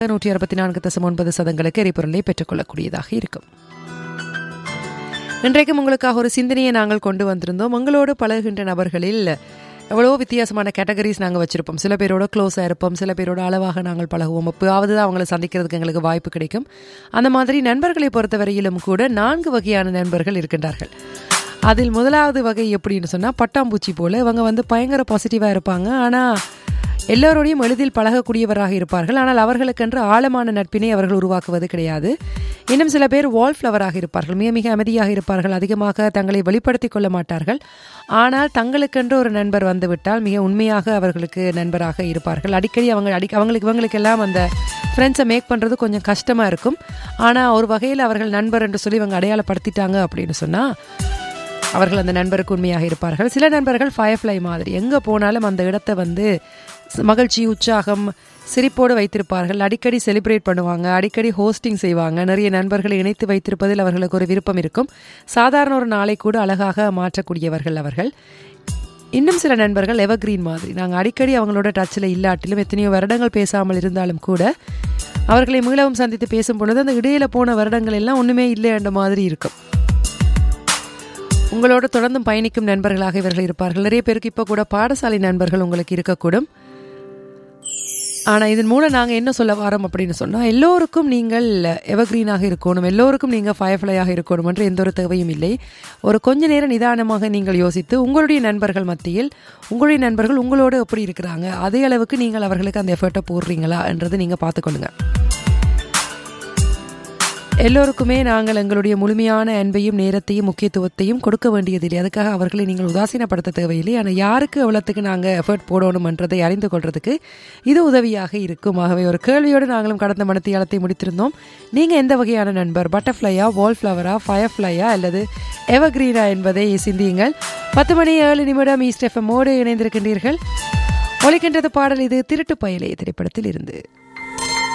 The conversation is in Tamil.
நூற்றி அறுபத்தி நான்கு தசம் ஒன்பது சதங்களுக்கு எரிபொருளை பெற்றுக்கொள்ளக்கூடியதாக இருக்கும் இன்றைக்கும் உங்களுக்காக ஒரு சிந்தனையை நாங்கள் கொண்டு வந்திருந்தோம் உங்களோடு பழகுகின்ற நபர்களில் எவ்வளோ வித்தியாசமான கேட்டகரிஸ் நாங்கள் வச்சுருப்போம் சில பேரோட க்ளோஸாக இருப்போம் சில பேரோட அளவாக நாங்கள் பழகுவோம் எப்போயாவது தான் அவங்கள சந்திக்கிறதுக்கு எங்களுக்கு வாய்ப்பு கிடைக்கும் அந்த மாதிரி நண்பர்களை பொறுத்தவரையிலும் கூட நான்கு வகையான நண்பர்கள் இருக்கின்றார்கள் அதில் முதலாவது வகை எப்படின்னு சொன்னால் பட்டாம்பூச்சி போல் இவங்க வந்து பயங்கர பாசிட்டிவாக இருப்பாங்க ஆனால் எல்லோரோடையும் எளிதில் பழகக்கூடியவராக இருப்பார்கள் ஆனால் அவர்களுக்கென்று ஆழமான நட்பினை அவர்கள் உருவாக்குவது கிடையாது இன்னும் சில பேர் வால் ஃப்ளவராக இருப்பார்கள் மிக மிக அமைதியாக இருப்பார்கள் அதிகமாக தங்களை வெளிப்படுத்திக் கொள்ள மாட்டார்கள் ஆனால் தங்களுக்கென்று ஒரு நண்பர் வந்துவிட்டால் மிக உண்மையாக அவர்களுக்கு நண்பராக இருப்பார்கள் அடிக்கடி அவங்க அடி அவங்களுக்கு இவங்களுக்கெல்லாம் அந்த ஃப்ரெண்ட்ஸை மேக் பண்ணுறது கொஞ்சம் கஷ்டமாக இருக்கும் ஆனால் ஒரு வகையில் அவர்கள் நண்பர் என்று சொல்லி இவங்க அடையாளப்படுத்திட்டாங்க அப்படின்னு சொன்னால் அவர்கள் அந்த நண்பருக்கு உண்மையாக இருப்பார்கள் சில நண்பர்கள் ஃபயர்ஃப்ளை மாதிரி எங்கே போனாலும் அந்த இடத்தை வந்து மகிழ்ச்சி உற்சாகம் சிரிப்போடு வைத்திருப்பார்கள் அடிக்கடி செலிப்ரேட் பண்ணுவாங்க அடிக்கடி ஹோஸ்டிங் செய்வாங்க நிறைய நண்பர்களை இணைத்து வைத்திருப்பதில் அவர்களுக்கு ஒரு விருப்பம் இருக்கும் சாதாரண ஒரு நாளை கூட அழகாக மாற்றக்கூடியவர்கள் அவர்கள் இன்னும் சில நண்பர்கள் எவர்கிரீன் மாதிரி நாங்கள் அடிக்கடி அவங்களோட டச்சில் இல்லாட்டிலும் எத்தனையோ வருடங்கள் பேசாமல் இருந்தாலும் கூட அவர்களை மீளவும் சந்தித்து பேசும் பொழுது அந்த இடையில போன வருடங்கள் எல்லாம் ஒன்றுமே இல்லை என்ற மாதிரி இருக்கும் உங்களோட தொடர்ந்தும் பயணிக்கும் நண்பர்களாக இவர்கள் இருப்பார்கள் நிறைய பேருக்கு இப்போ கூட பாடசாலை நண்பர்கள் உங்களுக்கு இருக்கக்கூடும் ஆனால் இதன் மூலம் நாங்கள் என்ன சொல்ல வரோம் அப்படின்னு சொன்னால் எல்லோருக்கும் நீங்கள் எவர்கிரீனாக இருக்கணும் எல்லோருக்கும் நீங்கள் ஃபயர்ஃப்ளையாக இருக்கணும் என்று எந்த ஒரு தேவையும் இல்லை ஒரு கொஞ்ச நேரம் நிதானமாக நீங்கள் யோசித்து உங்களுடைய நண்பர்கள் மத்தியில் உங்களுடைய நண்பர்கள் உங்களோடு எப்படி இருக்கிறாங்க அதே அளவுக்கு நீங்கள் அவர்களுக்கு அந்த எஃபர்ட்டை போடுறீங்களா என்றது நீங்கள் பார்த்துக்கொள்ளுங்க எல்லோருக்குமே நாங்கள் எங்களுடைய முழுமையான அன்பையும் நேரத்தையும் முக்கியத்துவத்தையும் கொடுக்க வேண்டியதில்லை அதுக்காக அவர்களை நீங்கள் உதாசீனப்படுத்த தேவையில்லை ஆனால் யாருக்கு எவ்வளோத்துக்கு நாங்கள் எஃபர்ட் போடணும்ன்றதை அறிந்து கொள்றதுக்கு இது உதவியாக இருக்கும் ஆகவே ஒரு கேள்வியோடு நாங்களும் கடந்த மனத்தியாலத்தை முடித்திருந்தோம் நீங்கள் எந்த வகையான நண்பர் பட்டர்ஃப்ளையா வால் ஃப்ளவரா ஃபயர் ஃப்ளையா அல்லது எவர்கிரீனா என்பதை சிந்தியுங்கள் பத்து மணி ஏழு நிமிடம் ஈஸ்ட் எஃப்எம்மோடு இணைந்திருக்கின்றீர்கள் ஒழிக்கின்றது பாடல் இது திருட்டு பயலே திரைப்படத்தில் இருந்து